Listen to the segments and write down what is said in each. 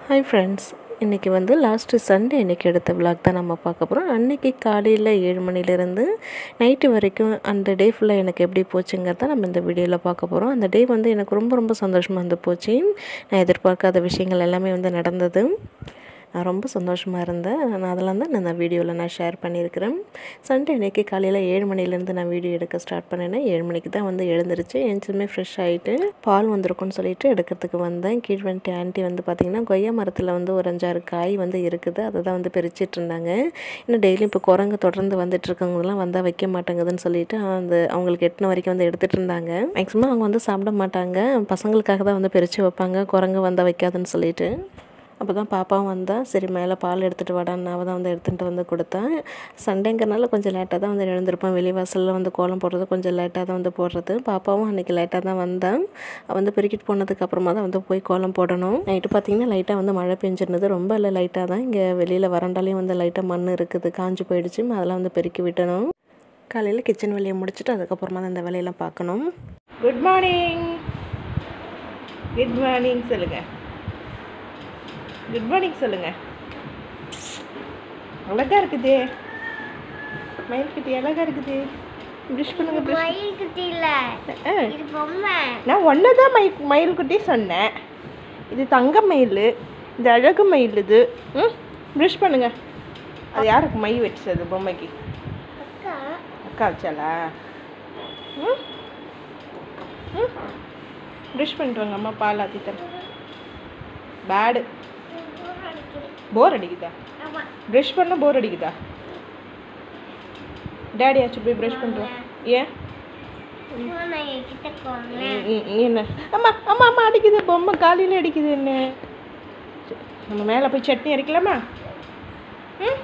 Hi friends இன்றைக்கி வந்து last Sunday இன்றைக்கி எடுத்த விளாக் தான் நம்ம பார்க்க போகிறோம் அன்றைக்கி காலையில் ஏழு மணிலேருந்து நைட்டு வரைக்கும் அந்த டே ஃபுல்லாக எனக்கு எப்படி போச்சுங்கிறத நம்ம இந்த வீடியோவில் பார்க்க போகிறோம் அந்த டே வந்து எனக்கு ரொம்ப ரொம்ப சந்தோஷமாக இருந்து போச்சு நான் எதிர்பார்க்காத விஷயங்கள் எல்லாமே வந்து நடந்தது நான் ரொம்ப சந்தோஷமாக இருந்தேன் நான் அதெல்லாம் தான் நான் இந்த வீடியோவில் நான் ஷேர் பண்ணியிருக்கிறேன் சண்டே அன்றைக்கி காலையில் ஏழு மணிலேருந்து நான் வீடியோ எடுக்க ஸ்டார்ட் பண்ணினேன் ஏழு மணிக்கு தான் வந்து எழுந்திருச்சு எழுந்துமே ஃப்ரெஷ் ஆகிட்டு பால் வந்திருக்குன்னு சொல்லிட்டு எடுக்கிறதுக்கு வந்தேன் கீழ் வந்துட்டு ஆண்டி வந்து பார்த்திங்கன்னா கொய்யா மரத்தில் வந்து ஒரு அஞ்சாறு காய் வந்து இருக்குது அதை தான் வந்து பிரிச்சிட்டு இருந்தாங்க இன்னும் டெய்லியும் இப்போ குரங்கு தொடர்ந்து வந்துட்டு இருக்கவங்கலாம் வந்தால் வைக்க மாட்டேங்குதுன்னு சொல்லிட்டு அந்த அவங்களுக்கு எட்டின வரைக்கும் வந்து எடுத்துகிட்டு இருந்தாங்க மேக்ஸிமம் அவங்க வந்து சாப்பிட மாட்டாங்க பசங்களுக்காக தான் வந்து பிரித்து வைப்பாங்க குரங்கு வந்தால் வைக்காதுன்னு சொல்லிட்டு அப்போ தான் பாப்பாவும் வந்தால் சரி மேலே பால் எடுத்துகிட்டு வாடான்னு அவள் தான் வந்து எடுத்துகிட்டு வந்து கொடுத்தேன் சண்டேங்கிறனால கொஞ்சம் லேட்டாக தான் வந்து எழுந்திருப்பேன் வெளிவாசலில் வந்து கோலம் போடுறது கொஞ்சம் லேட்டாக தான் வந்து போடுறது பாப்பாவும் அன்றைக்கி லேட்டாக தான் வந்தேன் அவள் வந்து பெருக்கிட்டு போனதுக்கு அப்புறமா தான் வந்து போய் கோலம் போடணும் நைட்டு பார்த்திங்கன்னா லைட்டாக வந்து மழை பெஞ்சிருந்தது ரொம்ப இல்லை லைட்டாக தான் இங்கே வெளியில் வறண்டாலையும் வந்து லைட்டாக மண் இருக்குது காஞ்சி போயிடுச்சு அதெல்லாம் வந்து பெருக்கி விட்டணும் காலையில் கிச்சன் வேலையை முடிச்சுட்டு அதுக்கப்புறமா தான் இந்த வேலையெல்லாம் பார்க்கணும் குட் மார்னிங் குட் மார்னிங் சொல்லுங்க குட் மார்னிங் சொல்லுங்க அழகா இருக்குது மயில் குட்டி அழகா இருக்குது ப்ரிஷ் பண்ணுங்க ப்ரிஷ் மயில் குட்டி இல்ல இது பொம்மை நான் ஒன்று தான் மை மயில் குட்டி சொன்னேன் இது தங்க மயில் இது அழகு மயில் இது ம் ப்ரிஷ் பண்ணுங்க அது யாருக்கு மை வச்சது பொம்மைக்கு அக்கா அக்கா வச்சாலா ம் ம் ப்ரிஷ் பண்ணிட்டு வாங்க அம்மா பால் ஆற்றி தரேன் பேடு போர் அடிக்குதா ஆமா ப்ரஷ் பண்ண போர் அடிக்குதா டேடி ஆச்சு போய் ப்ரஷ் பண்ணிட்டு வா ஏன் போன என்கிட்ட கோங்க ம், ம், ம், என்ன அம்மா அம்மா அம்மா அடிக்குது பொம்மை காலையில் அடிக்குது என்ன சரி, நம்ம மேலே போய் சட்னி அரைக்கலாமா ம்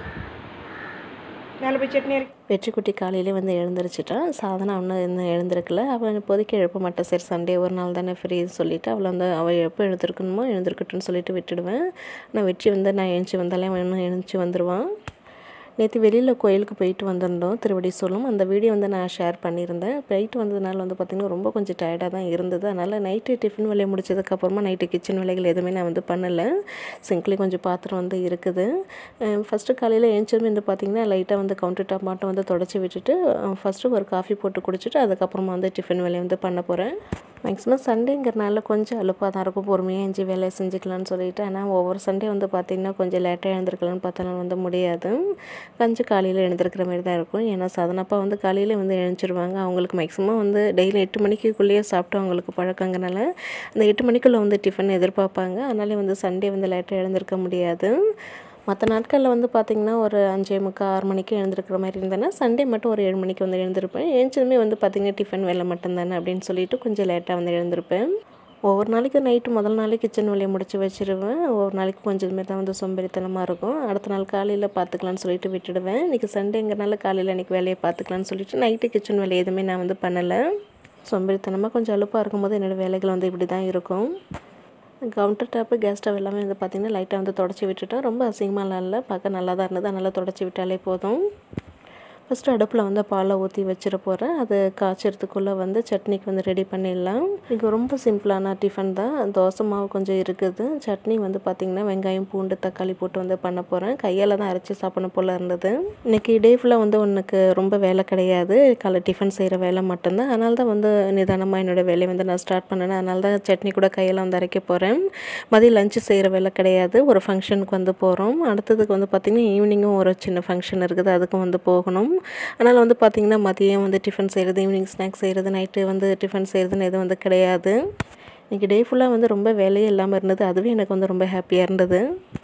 மேலே போய் சட்னி அரைக்க வெற்றிக்குட்டி காலையிலே வந்து எழுந்திரிச்சிட்டான் சாதனா ஒன்றும் இன்னும் எழுந்திருக்கல அவன் இப்போதைக்கு எழுப்ப மாட்டேன் சரி சண்டே ஒரு நாள் தானே ஃப்ரீன்னு சொல்லிட்டு அவளை வந்து அவள் எப்போ எழுந்திருக்கணுமோ எழுந்திருக்கட்டும்னு சொல்லிட்டு விட்டுடுவேன் ஆனால் வெற்றி வந்து நான் எழுந்துச்சி வந்தாலே அவன் இன்னும் எழுந்துச்சி வந்துடுவான் நேற்று வெளியில் கோயிலுக்கு போயிட்டு வந்திருந்தோம் திருவடி சொல்லும் அந்த வீடியோ வந்து நான் ஷேர் பண்ணியிருந்தேன் போயிட்டு வந்ததுனால வந்து பார்த்திங்கன்னா ரொம்ப கொஞ்சம் டயர்டாக தான் இருந்தது அதனால் நைட்டு டிஃபன் வேலையை முடிச்சதுக்கப்புறமா நைட்டு கிச்சன் வேலைகள் எதுவுமே நான் வந்து பண்ணலை சிங்க்லேயும் கொஞ்சம் பாத்திரம் வந்து இருக்குது ஃபஸ்ட்டு காலையில் எழுந்ததுமே வந்து பார்த்திங்கன்னா லைட்டாக வந்து கவுண்டர் டாப் மட்டும் வந்து தொடச்சி விட்டுட்டு ஃபஸ்ட்டு ஒரு காஃபி போட்டு குடிச்சிட்டு அதுக்கப்புறமா வந்து டிஃபன் வேலையை வந்து பண்ண போகிறேன் மேக்ஸிமம் சண்டேங்கிறனால கொஞ்சம் அலுப்பாக தான் இருக்கும் பொறுமையாக எஞ்சி வேலையை செஞ்சுக்கலாம்னு சொல்லிட்டு ஆனால் ஒவ்வொரு சண்டே வந்து பார்த்திங்கன்னா கொஞ்சம் லேட்டாக எழுந்திருக்கலாம்னு பார்த்தாலும் வந்து முடியாது கொஞ்சம் காலையில் எழுந்திருக்கிற மாதிரி தான் இருக்கும் ஏன்னா சாதனப்பா வந்து காலையில் வந்து எழுந்திருவாங்க அவங்களுக்கு மேக்ஸிமம் வந்து டெய்லி எட்டு மணிக்குள்ளேயே சாப்பிட்டு அவங்களுக்கு பழக்கங்கிறனால அந்த எட்டு மணிக்குள்ளே வந்து டிஃபன் எதிர்பார்ப்பாங்க அதனால வந்து சண்டே வந்து லேட்டாக எழுந்திருக்க முடியாது மற்ற நாட்களில் வந்து பார்த்திங்கன்னா ஒரு அஞ்சே முக்கால் ஆறு மணிக்கு எழுந்திருக்கிற மாதிரி இருந்தேன்னா சண்டே மட்டும் ஒரு ஏழு மணிக்கு வந்து எழுந்திருப்பேன் எழுந்ததுமே வந்து பார்த்திங்கன்னா டிஃபன் வேலை மட்டும்தானே அப்படின்னு சொல்லிட்டு கொஞ்சம் லேட்டாக வந்து எழுந்திருப்பேன் ஒவ்வொரு நாளைக்கு நைட்டு முதல் நாளைக்கு கிச்சன் வேலையை முடிச்சு வச்சிருவேன் ஒவ்வொரு நாளைக்கு கொஞ்சம் இதுமாரி தான் வந்து சோம்பேறித்தனமாக இருக்கும் அடுத்த நாள் காலையில் பார்த்துக்கலான்னு சொல்லிட்டு விட்டுடுவேன் இன்றைக்கி சண்டேங்கிறனால காலையில் இன்றைக்கி வேலையை பார்த்துக்கலான்னு சொல்லிட்டு நைட்டு கிச்சன் வேலை எதுவுமே நான் வந்து பண்ணலை சோம்பேறித்தனமாக கொஞ்சம் அலுப்பாக இருக்கும்போது என்னோடய வேலைகள் வந்து இப்படி தான் இருக்கும் கவுண்டர் டாப்பு கேஸ் ஸ்டவ் எல்லாமே வந்து பார்த்திங்கன்னா லைட்டாக வந்து தொடச்சி விட்டுட்டோம் ரொம்ப அசிங்கமாலாம் இல்லை பார்க்க நல்லா தான் இருந்தது அதனால் தொடச்சி விட்டாலே போதும் ஃபஸ்ட்டு அடுப்பில் வந்து பாலை ஊற்றி வச்சிட போகிறேன் அது காய்ச்சறதுக்குள்ளே வந்து சட்னிக்கு வந்து ரெடி பண்ணிடலாம் இது ரொம்ப சிம்பிளான டிஃபன் தான் தோசை மாவு கொஞ்சம் இருக்குது சட்னி வந்து பார்த்திங்கன்னா வெங்காயம் பூண்டு தக்காளி போட்டு வந்து பண்ண போகிறேன் கையால் தான் அரைச்சி சாப்பிடணும் போல் இருந்தது இன்றைக்கி டே ஃபுல்லாக வந்து உனக்கு ரொம்ப வேலை கிடையாது காலை டிஃபன் செய்கிற வேலை மட்டும்தான் அதனால தான் வந்து நிதானமாக என்னோடய வேலையை வந்து நான் ஸ்டார்ட் பண்ணினேன் அதனால தான் சட்னி கூட கையில் வந்து அரைக்க போகிறேன் மதியம் லஞ்சு செய்கிற வேலை கிடையாது ஒரு ஃபங்க்ஷனுக்கு வந்து போகிறோம் அடுத்ததுக்கு வந்து பார்த்திங்கன்னா ஈவினிங்கும் ஒரு சின்ன ஃபங்க்ஷன் இருக்குது அதுக்கும் வந்து போகணும் அதனால் வந்து பார்த்திங்கன்னா மதியம் வந்து டிஃபன் செய்கிறது ஈவினிங் ஸ்நாக்ஸ் செய்கிறது நைட்டு வந்து டிஃபன் செய்கிறதுன்னு எதுவும் வந்து கிடையாது இன்றைக்கி டே ஃபுல்லாக வந்து ரொம்ப வேலையே இல்லாமல் இருந்தது அதுவே எனக்கு வந்து ரொம்ப ஹாப்பியாக இருந்தது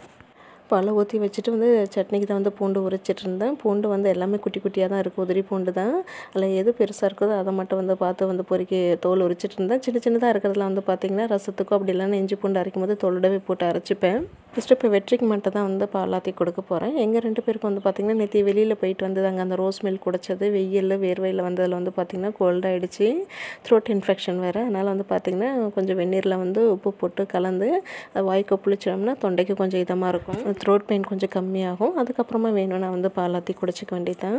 பாலை ஊற்றி வச்சுட்டு வந்து சட்னிக்கு தான் வந்து பூண்டு உரிச்சிட்டு இருந்தேன் பூண்டு வந்து எல்லாமே குட்டி குட்டியாக தான் இருக்குது உதிரி பூண்டு தான் அதில் எது பெருசாக இருக்குதோ அதை மட்டும் வந்து பார்த்து வந்து பொறுக்கி தோல் உரிச்சிட்டு இருந்தேன் சின்ன சின்னதாக இருக்கிறதுல வந்து பார்த்திங்கன்னா ரசத்துக்கோ அப்படி இல்லைன்னா இஞ்சி பூண்டு அரைக்கும் போது தோலோடவே போட்டு அரைச்சிப்பேன் ஃபஸ்ட்டு இப்போ வெற்றிக்கு மட்டும் தான் வந்து பாலாத்தி கொடுக்க போகிறேன் எங்கள் ரெண்டு பேருக்கும் வந்து பார்த்திங்கன்னா நேற்று வெளியில் போயிட்டு வந்தது அங்கே அந்த ரோஸ் மில்க் குடிச்சது வெயிலில் வேர்வையில் வந்ததில் வந்து பார்த்திங்கன்னா கோல்ட் ஆகிடுச்சு த்ரோட் இன்ஃபெக்ஷன் வேறு அதனால் வந்து பார்த்திங்கன்னா கொஞ்சம் வெந்நீரில் வந்து உப்பு போட்டு கலந்து அது வாய்க்கு புளிச்சோம்னா தொண்டைக்கு கொஞ்சம் இதமாக இருக்கும் த்ரோட் பெயின் கொஞ்சம் கம்மியாகும் அதுக்கப்புறமா வேணும்னா வந்து பாலாத்தி குடிச்சிக்க வேண்டியதான்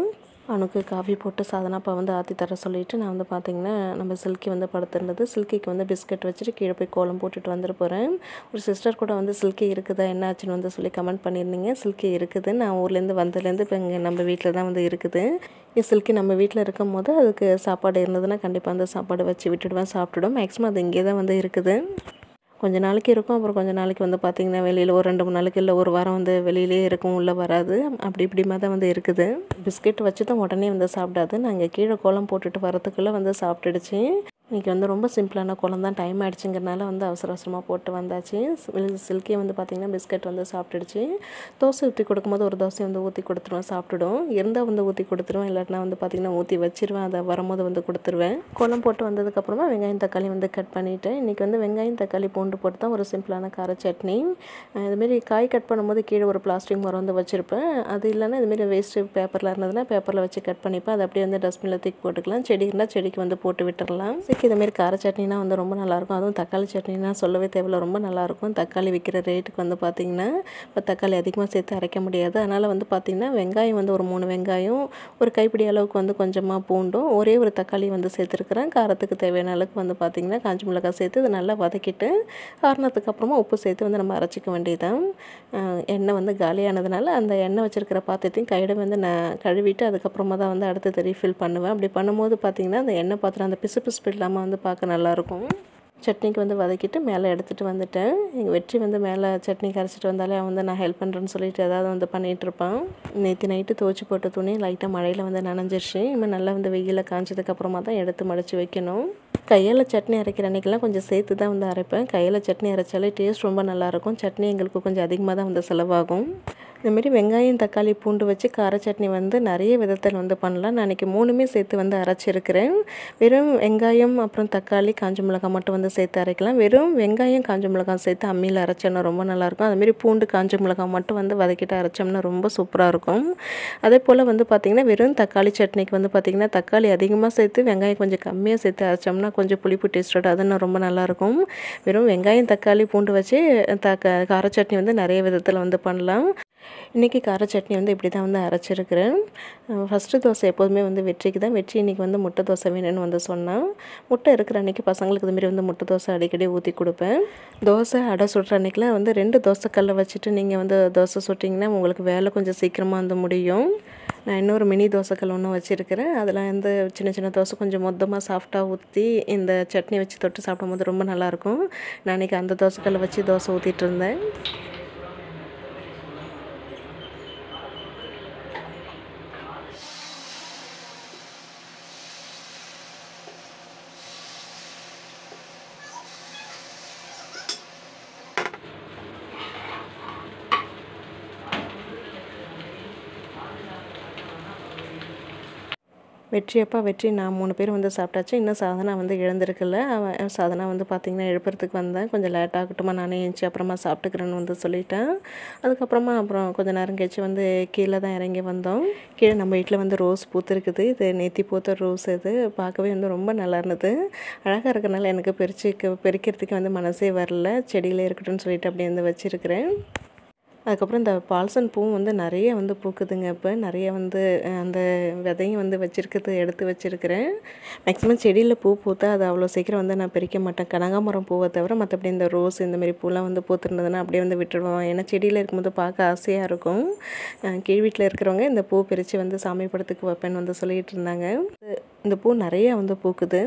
அவனுக்கு காஃபி போட்டு சாதனா அப்போ வந்து ஆற்றி தர சொல்லிட்டு நான் வந்து பார்த்திங்கன்னா நம்ம சில்கி வந்து படுத்திருந்தது சில்கிக்கு வந்து பிஸ்கட் வச்சுட்டு கீழே போய் கோலம் போட்டுட்டு வந்துட்டு போகிறேன் ஒரு சிஸ்டர் கூட வந்து சில்கி இருக்குதா என்னாச்சுன்னு வந்து சொல்லி கமெண்ட் பண்ணியிருந்தீங்க சில்கி இருக்குது நான் ஊர்லேருந்து வந்ததுலேருந்து இப்போ இங்கே நம்ம வீட்டில் தான் வந்து இருக்குது இங்கே சில்கி நம்ம வீட்டில் இருக்கும் போது அதுக்கு சாப்பாடு இருந்ததுன்னா கண்டிப்பாக அந்த சாப்பாடு வச்சு விட்டுடுவேன் சாப்பிட்டுடும் மேக்ஸிமம் அது இங்கே தான் வந்து இருக்குது கொஞ்ச நாளைக்கு இருக்கும் அப்புறம் கொஞ்ச நாளைக்கு வந்து பார்த்திங்கன்னா வெளியில் ஒரு ரெண்டு மூணு நாளைக்கு இல்லை ஒரு வாரம் வந்து வெளியிலே இருக்கும் உள்ளே வராது அப்படி இப்படிமா தான் வந்து இருக்குது பிஸ்கெட் வச்சு தான் உடனே வந்து சாப்பிடாது நாங்கள் கீழே கோலம் போட்டுட்டு வரத்துக்குள்ளே வந்து சாப்பிட்டுடுச்சு இன்றைக்கி வந்து ரொம்ப சிம்பிளான கோலம் தான் டைம் ஆயிடுச்சுங்கிறனால வந்து அவசர அவசரமாக போட்டு வந்தாச்சு சில்கே வந்து பார்த்திங்கன்னா பிஸ்கட் வந்து சாப்பிட்டுடுச்சு தோசை ஊற்றி கொடுக்கும்போது ஒரு தோசை வந்து ஊற்றி கொடுத்துருவேன் சாப்பிட்டுடும் இருந்தால் வந்து ஊற்றி கொடுத்துருவேன் இல்லாட்டினா வந்து பார்த்திங்கன்னா ஊற்றி வச்சிருவேன் அதை வரும்போது வந்து கொடுத்துருவேன் கோலம் போட்டு வந்ததுக்கப்புறமா வெங்காயம் தக்காளி வந்து கட் பண்ணிவிட்டேன் இன்றைக்கி வந்து வெங்காயம் தக்காளி பூண்டு போட்டு தான் ஒரு சிம்பிளான கார சட்னி அஹ் இதுமாரி காய் கட் பண்ணும்போது கீழே ஒரு பிளாஸ்டிக் மரம் வந்து வச்சுருப்பேன் அது இல்லைன்னா இதுமாரி வேஸ்ட்டு பேப்பரில் இருந்ததுன்னா பேப்பரில் வச்சு கட் பண்ணிப்பேன் அதை அப்படியே வந்து டஸ்ட்பினில் தூக்கி போட்டுக்கலாம் செடி இருந்தால் செடிக்கு வந்து போட்டு விட்டுறலாம் சிக்கு இதுமாரி கார சட்னினா வந்து ரொம்ப நல்லாயிருக்கும் அதுவும் தக்காளி சட்னினா சொல்லவே தேவையில்ல ரொம்ப நல்லாயிருக்கும் தக்காளி விற்கிற ரேட்டுக்கு வந்து பார்த்திங்கன்னா இப்போ தக்காளி அதிகமாக சேர்த்து அரைக்க முடியாது அதனால் வந்து பார்த்திங்கன்னா வெங்காயம் வந்து ஒரு மூணு வெங்காயம் ஒரு கைப்பிடி அளவுக்கு வந்து கொஞ்சமாக பூண்டும் ஒரே ஒரு தக்காளி வந்து சேர்த்துருக்குறேன் காரத்துக்கு தேவையான அளவுக்கு வந்து பார்த்திங்கன்னா காஞ்சி மிளகாய் சேர்த்து இதை நல்லா வதக்கிட்டு காரணத்துக்கு அப்புறமா உப்பு சேர்த்து வந்து நம்ம அரைச்சிக்க வேண்டியதான் எண்ணெய் வந்து காலியானதுனால அந்த எண்ணெய் வச்சுருக்கிற பாத்திரத்தையும் கையிட வந்து நான் கழுவிட்டு அதுக்கப்புறமா தான் வந்து அடுத்தது ரீஃபில் பண்ணுவேன் அப்படி பண்ணும்போது பார்த்திங்கன்னா அந்த எண்ணெய் பாத்திரம் அந்த பிசு பிசுப்பு இல்லாமல் வந்து பார்க்க நல்லாயிருக்கும் சட்னிக்கு வந்து வதக்கிட்டு மேலே எடுத்துகிட்டு வந்துட்டேன் எங்கள் வெற்றி வந்து மேலே சட்னி கரைச்சிட்டு வந்தாலே அவன் வந்து நான் ஹெல்ப் பண்ணுறேன்னு சொல்லிட்டு ஏதாவது வந்து பண்ணிகிட்டு இருப்பான் நேற்று நைட்டு துவச்சி போட்ட துணி லைட்டாக மழையில் வந்து நனைஞ்சிருச்சு இனிமேல் நல்லா வந்து வெயிலில் காய்ச்சதுக்கப்புறமா தான் எடுத்து மடித்து வைக்கணும் கையால் சட்னி அரைக்கிற அன்றைக்கெல்லாம் கொஞ்சம் சேர்த்து தான் வந்து அரைப்பேன் கையில் சட்னி அரைச்சாலே டேஸ்ட் ரொம்ப நல்லாயிருக்கும் சட்னி எங்களுக்கு கொஞ்சம் அதிகமாக தான் வந்து செலவாகும் இந்தமாரி வெங்காயம் தக்காளி பூண்டு வச்சு கார சட்னி வந்து நிறைய விதத்தில் வந்து பண்ணலாம் நான் இன்றைக்கி மூணுமே சேர்த்து வந்து அரைச்சிருக்கிறேன் வெறும் வெங்காயம் அப்புறம் தக்காளி காஞ்ச மிளகாய் மட்டும் வந்து சேர்த்து அரைக்கலாம் வெறும் வெங்காயம் காஞ்ச மிளகாய் சேர்த்து அம்மியில் அரைச்சோன்னா ரொம்ப நல்லாயிருக்கும் அதுமாரி பூண்டு காஞ்ச மிளகாய் மட்டும் வந்து வதக்கிட்டு அரைச்சோம்னா ரொம்ப சூப்பராக இருக்கும் அதே போல் வந்து பார்த்திங்கன்னா வெறும் தக்காளி சட்னிக்கு வந்து பார்த்திங்கன்னா தக்காளி அதிகமாக சேர்த்து வெங்காயம் கொஞ்சம் கம்மியாக சேர்த்து அரைச்சோம்னா கொஞ்சம் புளிப்பு டேஸ்டோட அது இன்னும் ரொம்ப நல்லாயிருக்கும் வெறும் வெங்காயம் தக்காளி பூண்டு வச்சு த கார சட்னி வந்து நிறைய விதத்தில் வந்து பண்ணலாம் இன்றைக்கி கார சட்னி வந்து இப்படி தான் வந்து அரைச்சிருக்கிறேன் ஃபஸ்ட்டு தோசை எப்போதுமே வந்து வெற்றிக்கு தான் வெற்றி இன்றைக்கி வந்து முட்டை தோசை வேணும்னு வந்து சொன்னான் முட்டை இருக்கிற அன்றைக்கி பசங்களுக்கு இதுமாரி வந்து முட்டை தோசை அடிக்கடி ஊற்றி கொடுப்பேன் தோசை அடை சுடுற அன்றைக்கெலாம் வந்து ரெண்டு தோசைக்கல்லை வச்சுட்டு நீங்கள் வந்து தோசை சுட்டிங்கன்னா உங்களுக்கு வேலை கொஞ்சம் சீக்கிரமாக வந்து முடியும் நான் இன்னொரு மினி தோசைக்கல் ஒன்று வச்சுருக்கிறேன் அதில் வந்து சின்ன சின்ன தோசை கொஞ்சம் மொத்தமாக சாஃப்டாக ஊற்றி இந்த சட்னி வச்சு தொட்டு சாப்பிடும்போது ரொம்ப நல்லாயிருக்கும் நான் இன்றைக்கி அந்த தோசைக்கல்லை வச்சு தோசை ஊற்றிட்டு இருந்தேன் வெற்றி அப்பா வெற்றி நான் மூணு பேர் வந்து சாப்பிட்டாச்சு இன்னும் சாதனா வந்து எழுந்திருக்கல அவன் சாதனா வந்து பார்த்திங்கன்னா எழுப்புறதுக்கு வந்தேன் கொஞ்சம் லேட் ஆகட்டுமா நானே எழுந்துச்சி அப்புறமா சாப்பிட்டுக்கிறேன்னு வந்து சொல்லிட்டேன் அதுக்கப்புறமா அப்புறம் கொஞ்சம் நேரம் கழிச்சு வந்து கீழே தான் இறங்கி வந்தோம் கீழே நம்ம வீட்டில் வந்து ரோஸ் பூத்துருக்குது இது நேத்தி பூத்த ரோஸ் இது பார்க்கவே வந்து ரொம்ப நல்லா இருந்தது அழகாக இருக்கனால எனக்கு பிரிச்சு பெருக்கிறதுக்கு வந்து மனசே வரல செடியிலே இருக்கட்டும்னு சொல்லிட்டு அப்படியே வந்து வச்சுருக்கிறேன் அதுக்கப்புறம் இந்த பால்சன் பூவும் வந்து நிறைய வந்து பூக்குதுங்க இப்போ நிறைய வந்து அஹ், அந்த விதையும் வந்து வச்சுருக்கிறது எடுத்து வச்சுருக்கிறேன் மேக்ஸிமம் செடியில் பூ பூத்தா அது அவ்வளோ சீக்கிரம் வந்து நான் பிரிக்க மாட்டேன் கனகாமரம் பூவை தவிர மற்றபடி இந்த ரோஸ் இந்த மாதிரி பூலாம் வந்து பூத்துருந்ததுன்னா அப்படியே வந்து விட்டுடுவோம் ஏன்னா செடியில் இருக்கும்போது பார்க்க ஆசையாக இருக்கும் அஹ், கீழ் வீட்டில் இருக்கிறவங்க இந்த பூ பிரித்து வந்து சாமி படத்துக்கு வைப்பேன்னு வந்து சொல்லிட்டு இருந்தாங்க இந்த பூ நிறைய வந்து பூக்குது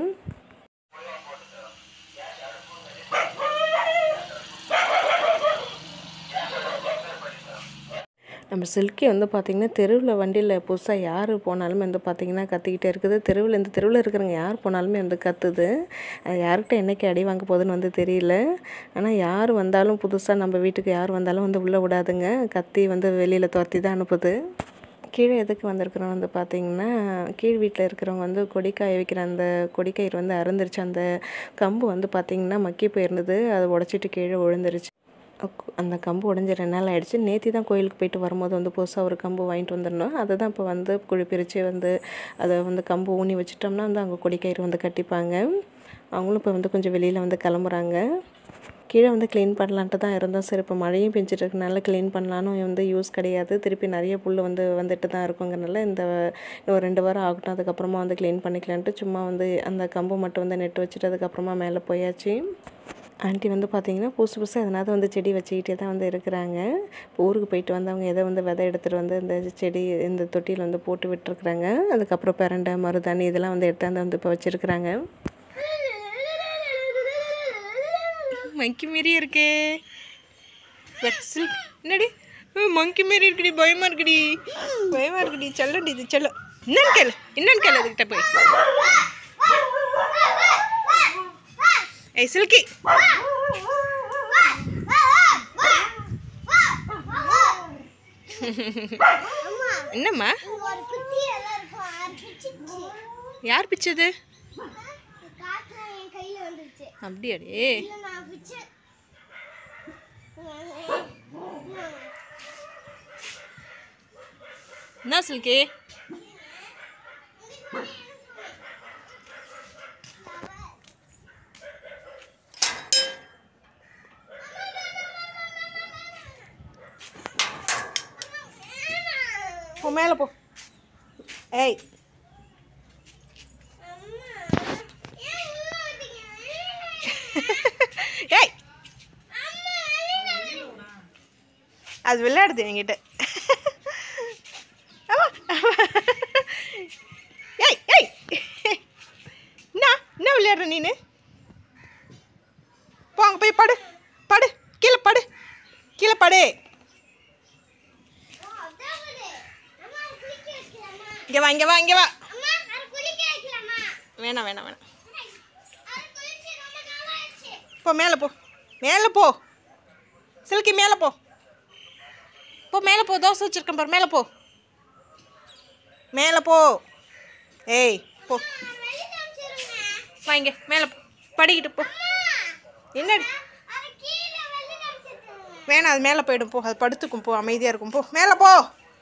நம்ம சில்கி வந்து பார்த்திங்கன்னா தெருவில் வண்டியில் புதுசாக யார் போனாலுமே வந்து பார்த்திங்கன்னா கத்திக்கிட்டே இருக்குது தெருவில் இந்த தெருவில் இருக்கிறவங்க யார் போனாலுமே வந்து கத்துது அது யார்கிட்ட என்னைக்கு அடி வாங்க போகுதுன்னு வந்து தெரியல ஆனால் யார் வந்தாலும் புதுசாக நம்ம வீட்டுக்கு யார் வந்தாலும் வந்து உள்ளே விடாதுங்க கத்தி வந்து வெளியில் துரத்தி தான் அனுப்புது கீழே எதுக்கு வந்திருக்கிறோம் வந்து பார்த்தீங்கன்னா கீழ் வீட்டில் இருக்கிறவங்க வந்து கொடிக்காய வைக்கிற அந்த கொடிக்கயிறு வந்து அறுந்துருச்சு அந்த கம்பு வந்து பார்த்திங்கன்னா மக்கி போயிருந்தது அதை உடச்சிட்டு கீழே விழுந்துருச்சு அக்- அந்த கம்பு உடஞ்சி ரெண்டு நாள் ஆயிடுச்சு நேத்தி தான் கோயிலுக்கு போயிட்டு வரும்போது வந்து புதுசாக ஒரு கம்பு வாங்கிட்டு வந்துருந்தோம் அதை தான் இப்போ வந்து குழி பிரித்து வந்து அதை வந்து கம்பு ஊனி வச்சிட்டோம்னா வந்து அவங்க கொடிக்கயிறு வந்து கட்டிப்பாங்க அவங்களும் இப்போ வந்து கொஞ்சம் வெளியில் வந்து கிளம்புறாங்க கீழே வந்து க்ளீன் பண்ணலான்ட்டு தான் இருந்தோம் சரி இப்போ மழையும் பெஞ்சிட்டு இருக்கனால க்ளீன் பண்ணலான்னு வந்து யூஸ் கிடையாது திருப்பி நிறைய புல் வந்து வந்துட்டு தான் இருக்குங்கிறனால இந்த ஒரு ரெண்டு வாரம் ஆகட்டும் அதுக்கப்புறமா வந்து க்ளீன் பண்ணிக்கலான்ட்டு சும்மா வந்து அந்த கம்பு மட்டும் வந்து நெட்டு வச்சுட்டு அதுக்கப்புறமா மேலே போயாச்சு ஆண்டி வந்து பார்த்தீங்கன்னா புதுசு புதுசாக எதனாவது வந்து செடி வச்சுக்கிட்டே தான் வந்து இருக்கிறாங்க இப்போ ஊருக்கு போயிட்டு வந்து அவங்க எதை வந்து விதை எடுத்துகிட்டு வந்து இந்த செடி இந்த தொட்டியில் வந்து போட்டு விட்டுருக்குறாங்க அதுக்கப்புறம் பிரண்டை மருதாணி இதெல்லாம் வந்து எடுத்தாந்து வந்து இப்போ வச்சுருக்குறாங்க மங்கி மாரி இருக்கே வெக்ஸில் என்னடி மங்கி மாரி இருக்குடி பயமா இருக்குடி பயமா இருக்குடி செல்லடி இது செல்லம் என்னன்னு கேளு என்னன்னு கேளு அதுக்கிட்ட போய் ஏய் சில்கி என்னம்மா ஒரு குட்டி எல்லாம் இருக்கும் அது பிச்சிச்சு யார் பிச்சது காத்துல என் கையில வந்துருச்சு அப்படியாடி இல்ல நான் பிச்சு என்ன சில்கி போ மேலே போ ஏய் ஏய் அது விளையாடுது என்கிட்ட ஆமா. ஏய் ஏய் என்ன என்ன விளையாடுற நீனு போங்க போய் படு படு கீழே படு கீழே படு இங்கே வா இங்கே வா இங்கே வா வேணாம் வேணாம் வேணாம் போ மேலே போ மேலே போ சில்கி மேலே போ போ மேலே போ தோசை வச்சிருக்கேன் பாரு மேலே போ மேலே போ ஏய் போ வாங்க மேலே போ படிக்கிட்டு போ என்னடி வேணாம் அது மேலே போயிடும் போ அது படுத்துக்கும் போ அமைதியாக இருக்கும் போ மேலே போ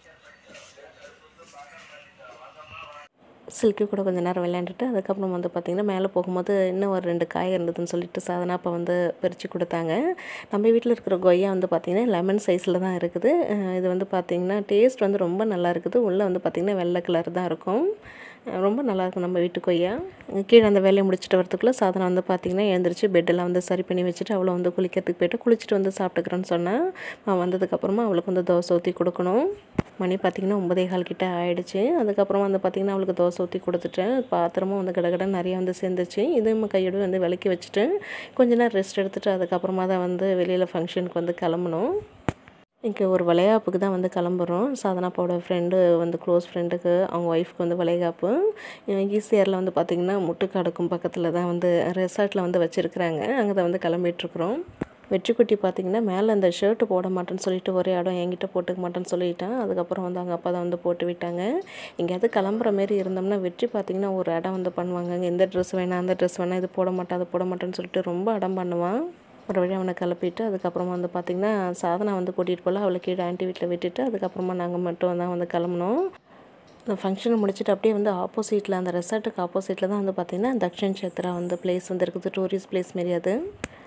சில்கி கூட கொஞ்ச நேரம் விளையாண்டுட்டு அதுக்கப்புறம் வந்து பார்த்திங்கன்னா மேலே போகும்போது இன்னும் ஒரு ரெண்டு காய் இருந்ததுன்னு சொல்லிட்டு சாதனா அப்போ வந்து பறித்து கொடுத்தாங்க நம்ம வீட்டில் இருக்கிற கொய்யா வந்து பார்த்திங்கன்னா லெமன் சைஸில் தான் இருக்குது அஹ் இது வந்து பார்த்திங்கன்னா டேஸ்ட் வந்து ரொம்ப நல்லா இருக்குது உள்ளே வந்து பார்த்திங்கன்னா வெள்ளை கலர் தான் இருக்கும் அஹ் ரொம்ப நல்லாயிருக்கும் நம்ம வீட்டு கொய்யா கீழே அந்த வேலையை முடிச்சுட்டு வரதுக்குள்ளே சாதனை வந்து பார்த்திங்கன்னா எழுந்திரிச்சு பெட்டெல்லாம் வந்து சரி பண்ணி வச்சுட்டு அவளை வந்து குளிக்கிறதுக்கு போயிட்டு குளிச்சுட்டு வந்து சாப்பிட்டுக்கிறேன்னு சொன்னேன் அவன் வந்ததுக்கப்புறமா அவளுக்கு வந்து தோசை ஊற்றி கொடுக்கணும் மணி பார்த்திங்கன்னா ஒன்பதே கால் கிட்ட ஆயிடுச்சு அதுக்கப்புறம் வந்து பார்த்திங்கன்னா அவளுக்கு தோசை ஊற்றி கொடுத்துட்டேன் பாத்திரமும் வந்து கடகட நிறைய வந்து சேர்ந்துச்சு இதுவும் கையோடு வந்து விளக்கி வச்சுட்டு கொஞ்ச நேரம் ரெஸ்ட் எடுத்துட்டு அதுக்கப்புறமா தான் வந்து வெளியில் ஃபங்க்ஷனுக்கு வந்து கிளம்பணும் இங்கே ஒரு வளைகாப்புக்கு தான் வந்து கிளம்புறோம் சாதனாப்பாவோட ஃப்ரெண்டு வந்து க்ளோஸ் ஃப்ரெண்டுக்கு அவங்க ஒய்ஃப்க்கு வந்து வளைகாப்பு ஈசிஆரில் வந்து பார்த்திங்கன்னா முட்டுக்காடுக்கும் பக்கத்தில் தான் வந்து ரெசார்ட்டில் வந்து வச்சுருக்குறாங்க அங்கே தான் வந்து கிளம்பிட்டுருக்குறோம் வெற்றிக்குட்டி பார்த்திங்கன்னா மேலே அந்த ஷர்ட்டு போட மாட்டேன்னு சொல்லிட்டு ஒரே இடம் என்கிட்ட போட்டுக்க மாட்டேன்னு சொல்லிட்டான் அதுக்கப்புறம் வந்து அவங்க அப்பா தான் வந்து போட்டு விட்டாங்க எங்கேயாவது கிளம்புற மாரி இருந்தோம்னா வெற்றி பார்த்திங்கன்னா ஒரு இடம் வந்து பண்ணுவாங்க அங்கே இந்த ட்ரெஸ் வேணாம் அந்த ட்ரெஸ் வேணாம் இது போட மாட்டேன் அது போட மாட்டேன்னு சொல்லிட்டு ரொம்ப அடம் பண்ணுவான் ஒரு வழி அவனை கிளப்பிட்டு அதுக்கப்புறமா வந்து பார்த்திங்கன்னா சாதனா வந்து கூட்டிகிட்டு போகல அவளை கீழே ஆண்டி வீட்டில் விட்டுட்டு அதுக்கப்புறமா நாங்கள் மட்டும் தான் வந்து கிளம்புனோம் இந்த ஃபங்க்ஷனை முடிச்சுட்டு அப்படியே வந்து ஆப்போசிட்டில் அந்த ரெசார்ட்டுக்கு ஆப்போசிட்டில் தான் வந்து பார்த்திங்கன்னா தக்ஷன் சேத்ரா வந்து பிளேஸ் வந்து இருக்குது டூரிஸ்ட் பிளேஸ் மாரி அது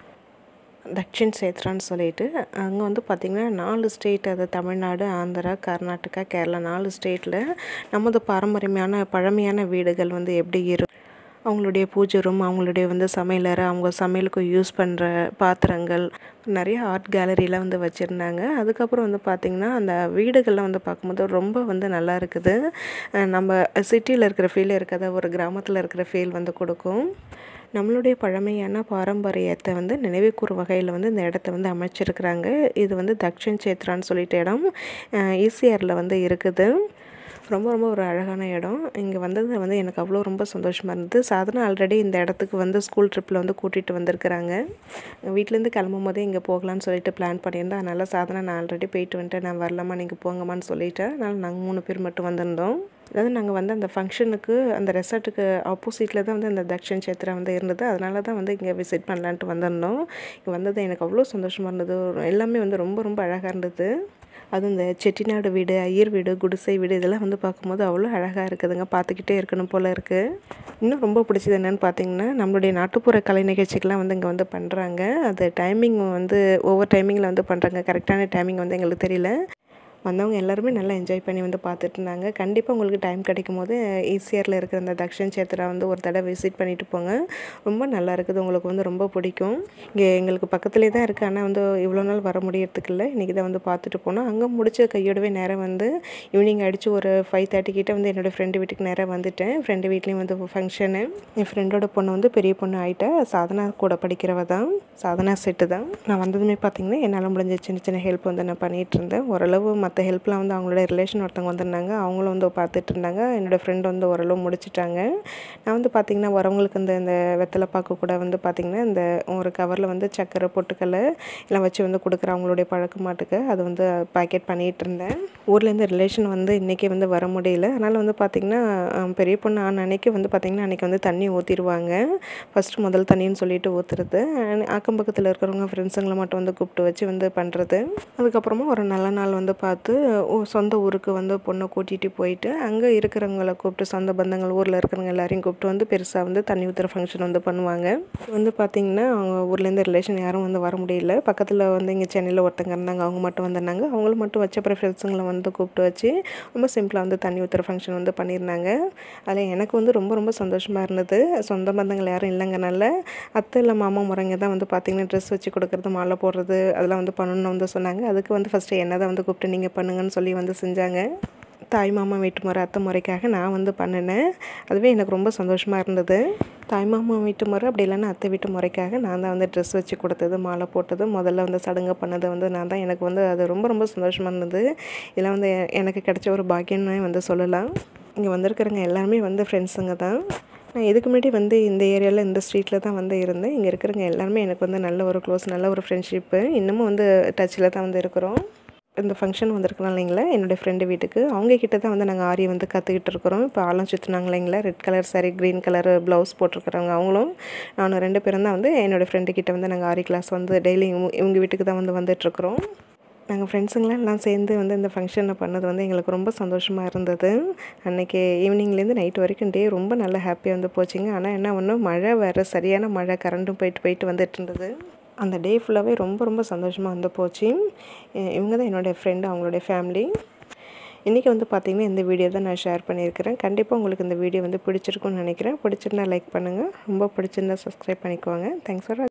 தக்ஷின் சேத்ரான்னு சொல்லிட்டு அங்கே வந்து பார்த்திங்கன்னா நாலு ஸ்டேட் அது தமிழ்நாடு ஆந்திரா கர்நாடகா கேரளா நாலு ஸ்டேட்டில் நமது பாரம்பரியமான பழமையான வீடுகள் வந்து எப்படி இருக்கும் அவங்களுடைய பூஜை ரூம் அவங்களுடைய வந்து சமையலறை அவங்க சமையலுக்கு யூஸ் பண்ணுற பாத்திரங்கள் நிறைய ஆர்ட் கேலரியில் வந்து வச்சுருந்தாங்க அதுக்கப்புறம் வந்து பார்த்திங்கன்னா அந்த வீடுகள்லாம் வந்து பார்க்கும்போது ரொம்ப வந்து நல்லா இருக்குது அஹ் நம்ம சிட்டியில் இருக்கிற ஃபீல் இருக்காத ஒரு கிராமத்தில் இருக்கிற ஃபீல் வந்து கொடுக்கும் நம்மளுடைய பழமையான பாரம்பரியத்தை வந்து நினைவு கூறும் வகையில் வந்து இந்த இடத்த வந்து அமைச்சிருக்கிறாங்க இது வந்து தக்ஷன் சேத்ரான்னு சொல்லிட்டு இடம் ஈசிஆரில் வந்து இருக்குது ரொம்ப ரொம்ப ஒரு அழகான இடம் இங்கே வந்தது வந்து எனக்கு அவ்வளோ ரொம்ப சந்தோஷமாக இருந்தது சாதனா ஆல்ரெடி இந்த இடத்துக்கு வந்து ஸ்கூல் ட்ரிப்பில் வந்து கூட்டிகிட்டு வந்திருக்கிறாங்க வீட்டிலேருந்து கிளம்பும் போதே இங்கே போகலான்னு சொல்லிட்டு பிளான் பண்ணியிருந்தேன் அதனால் சாதனா நான் ஆல்ரெடி போயிட்டு வந்துட்டேன் நான் வரலாமா நீங்கள் போங்கம்மான்னு சொல்லிட்டேன் அதனால் நாங்கள் மூணு பேர் மட்டும் வந்திருந்தோம் அதாவது நாங்கள் வந்து அந்த ஃபங்க்ஷனுக்கு அந்த ரெசார்ட்டுக்கு ஆப்போசிட்டில் தான் வந்து அந்த தக்ஷன் சேத்ரா வந்து இருந்தது அதனால தான் வந்து இங்கே விசிட் பண்ணலான்ட்டு வந்திருந்தோம் இங்கே வந்தது எனக்கு அவ்வளோ சந்தோஷமாக இருந்தது எல்லாமே வந்து ரொம்ப ரொம்ப அழகாக இருந்தது அதுவும் இந்த செட்டிநாடு வீடு ஐயர் வீடு குடிசை வீடு இதெல்லாம் வந்து பார்க்கும்போது அவ்வளோ அழகாக இருக்குதுங்க பார்த்துக்கிட்டே இருக்கணும் போல் இருக்குது இன்னும் ரொம்ப பிடிச்சது என்னென்னு பார்த்தீங்கன்னா நம்மளுடைய நாட்டுப்புற கலை நிகழ்ச்சிக்கெலாம் வந்து இங்கே வந்து பண்ணுறாங்க அது டைமிங் வந்து ஒவ்வொரு டைமிங்கில் வந்து பண்ணுறாங்க கரெக்டான டைமிங் வந்து எங்களுக்கு தெரியல வந்தவங்க எல்லாருமே நல்லா என்ஜாய் பண்ணி வந்து பார்த்துட்டு இருந்தாங்க கண்டிப்பாக உங்களுக்கு டைம் கிடைக்கும் போது ஈசிஆரில் இருக்கிற அந்த தக்ஷன் சேத்ரா வந்து ஒரு தடவை விசிட் பண்ணிட்டு போங்க ரொம்ப நல்லா இருக்குது உங்களுக்கு வந்து ரொம்ப பிடிக்கும் இங்கே எங்களுக்கு பக்கத்துலேயே தான் இருக்குது ஆனால் வந்து இவ்வளோ நாள் வர முடியறதுக்கு இல்லை இன்றைக்கி தான் வந்து பார்த்துட்டு போனோம் அங்கே முடிச்ச கையோடவே நேரம் வந்து ஈவினிங் அடித்து ஒரு ஃபைவ் தேர்ட்டி கிட்ட வந்து என்னோடய ஃப்ரெண்டு வீட்டுக்கு நேராக வந்துட்டேன் ஃப்ரெண்டு வீட்லேயும் வந்து ஃபங்க்ஷனு என் ஃப்ரெண்டோட பொண்ணு வந்து பெரிய பொண்ணு ஆகிட்டா சாதனா கூட படிக்கிறவ தான் சாதனா செட்டு தான் நான் வந்ததுமே பார்த்தீங்கன்னா என்னால் முடிஞ்ச சின்ன சின்ன ஹெல்ப் வந்து நான் பண்ணிகிட்டு இருந்தேன் ஓரளவு மற்ற ஹெல்ப்லாம் வந்து அவங்களோட ரிலேஷன் ஒருத்தவங்க வந்திருந்தாங்க அவங்களும் வந்து பார்த்துட்டு இருந்தாங்க என்னோடய ஃப்ரெண்ட் வந்து ஓரளவு முடிச்சிட்டாங்க நான் வந்து பார்த்திங்கன்னா வரவங்களுக்கு இந்த இந்த வெத்தலை பாக்கு கூட வந்து பார்த்திங்கன்னா இந்த ஒரு கவரில் வந்து சக்கரை பொட்டுக்கல்லை எல்லாம் வச்சு வந்து கொடுக்குற அவங்களுடைய பழக்க மாட்டுக்கு அது வந்து பாக்கெட் பண்ணிகிட்டு இருந்தேன் ஊர்லேருந்து ரிலேஷன் வந்து இன்றைக்கி வந்து வர முடியல அதனால் வந்து பார்த்திங்கன்னா அஹ், பெரிய பொண்ணு ஆன அன்னைக்கு வந்து பார்த்திங்கன்னா அன்றைக்கி வந்து தண்ணி ஊற்றிடுவாங்க ஃபஸ்ட்டு முதல் தண்ணின்னு சொல்லிட்டு ஊற்றுறது அக்கம் பக்கத்தில் இருக்கிறவங்க ஃப்ரெண்ட்ஸுங்களை மட்டும் வந்து கூப்பிட்டு வச்சு வந்து பண்ணுறது அதுக்கப்புறமா ஒரு நல்ல நாள் வந்து பார்த்து ஊ- சொந்த ஊருக்கு வந்து பொண்ணை கூட்டிகிட்டு போயிட்டு அங்கே இருக்கிறவங்கள கூப்பிட்டு சொந்த பந்தங்கள் ஊரில் இருக்கிறவங்க எல்லாரையும் கூப்பிட்டு வந்து பெருசாக வந்து தண்ணி ஊற்றுற ஃபங்க்ஷன் வந்து பண்ணுவாங்க இது வந்து பார்த்திங்கன்னா அவங்க ஊர்லேருந்து ரிலேஷன் யாரும் வந்து வர முடியல பக்கத்தில் வந்து இங்கே சென்னையில் ஒருத்தங்க இருந்தாங்க அவங்க மட்டும் வந்திருந்தாங்க அவங்களும் மட்டும் வச்ச அப்புறம் ஃப்ரெண்ட்ஸுங்களை வந்து கூப்பிட்டு வச்சு ரொம்ப சிம்பிளாக வந்து தண்ணி ஊற்றுற ஃபங்க்ஷன் வந்து பண்ணியிருந்தாங்க அதில் எனக்கு வந்து ரொம்ப ரொம்ப சந்தோஷமாக இருந்தது சொந்த பந்தங்கள் யாரும் இல்லைங்கனால அத்தை இல்லை மாமா முறைங்க தான் வந்து பார்த்திங்கன்னா ட்ரெஸ் வச்சு கொடுக்குறது மாலை போடுறது அதெல்லாம் வந்து பண்ணணும்னு வந்து சொன்னாங்க அதுக்கு வந்து ஃபஸ்ட்டு என்ன தான் வந்து கூப்பிட்டு நீங்கள் பண்ணுங்கன்னு சொல்லி வந்து செஞ்சாங்க தாய் மாமா வீட்டு முறை அத்தை முறைக்காக நான் வந்து பண்ணினேன் அதுவே எனக்கு ரொம்ப சந்தோஷமாக இருந்தது தாய் மாமா வீட்டு முறை அப்படி இல்லைன்னா அத்தை வீட்டு முறைக்காக நான் தான் வந்து ட்ரெஸ் வச்சு கொடுத்தது மாலை போட்டது முதல்ல வந்து சடங்கு பண்ணது வந்து நான் தான் எனக்கு வந்து அது ரொம்ப ரொம்ப சந்தோஷமாக இருந்தது இதெல்லாம் வந்து எ- எனக்கு கிடைச்ச ஒரு பாக்கியம்னு வந்து சொல்லலாம் இங்கே வந்திருக்கிறவங்க எல்லாருமே வந்து ஃப்ரெண்ட்ஸுங்க தான் நான் இதுக்கு முன்னாடி வந்து இந்த ஏரியாவில் இந்த ஸ்ட்ரீட்டில் தான் வந்து இருந்தேன் இங்கே இருக்கிறவங்க எல்லாருமே எனக்கு வந்து நல்ல ஒரு க்ளோஸ் நல்ல ஒரு ஃப்ரெண்ட்ஷிப்பு இன்னமும் வந்து டச்சில் தான் வந்து இருக்கிறோம் இந்த ஃபங்க்ஷன் வந்திருக்கோம் இல்லைங்களா என்னுடைய ஃப்ரெண்டு வீட்டுக்கு அவங்க கிட்ட தான் வந்து நாங்கள் ஆரி வந்து கற்றுக்கிட்டு இருக்கிறோம் இப்போ ஆலம் சுற்றுனாங்க இல்லைங்களா red colour saree green colour blouse போட்டிருக்கிறவங்க அவங்களும் நானும் ரெண்டு பேரும் தான் வந்து என்னோடய ஃப்ரெண்டு கிட்ட வந்து நாங்கள் ஆரி கிளாஸ் வந்து டெய்லி இவங்க வீட்டுக்கு தான் வந்து வந்துட்டுருக்குறோம் நாங்கள் ஃப்ரெண்ட்ஸுங்களாம் எல்லாம் சேர்ந்து வந்து இந்த ஃபங்க்ஷனை பண்ணது வந்து எங்களுக்கு ரொம்ப சந்தோஷமாக இருந்தது அன்றைக்கி ஈவினிங்லேருந்து நைட் வரைக்கும் டே ரொம்ப நல்லா ஹாப்பியாக வந்து போச்சுங்க ஆனால் என்ன ஒன்று மழை வேறு சரியான மழை கரண்ட்டும் போயிட்டு போயிட்டு வந்துட்டு இருந்தது அந்த டே ஃபுல்லாகவே ரொம்ப ரொம்ப சந்தோஷமாக வந்து போச்சு எ- இவங்க தான் என்னுடைய ஃப்ரெண்டு அவங்களுடைய ஃபேமிலி இன்றைக்கி வந்து பார்த்திங்கன்னா இந்த வீடியோ தான் நான் ஷேர் பண்ணியிருக்கிறேன் கண்டிப்பாக உங்களுக்கு இந்த வீடியோ வந்து பிடிச்சிருக்குன்னு நினைக்கிறேன் பிடிச்சிருந்தா லைக் பண்ணுங்கள் ரொம்ப பிடிச்சிருந்தா சப்ஸ்கிரைப் பண்ணிக்கோங்க தேங்க்ஸ் ஃபார்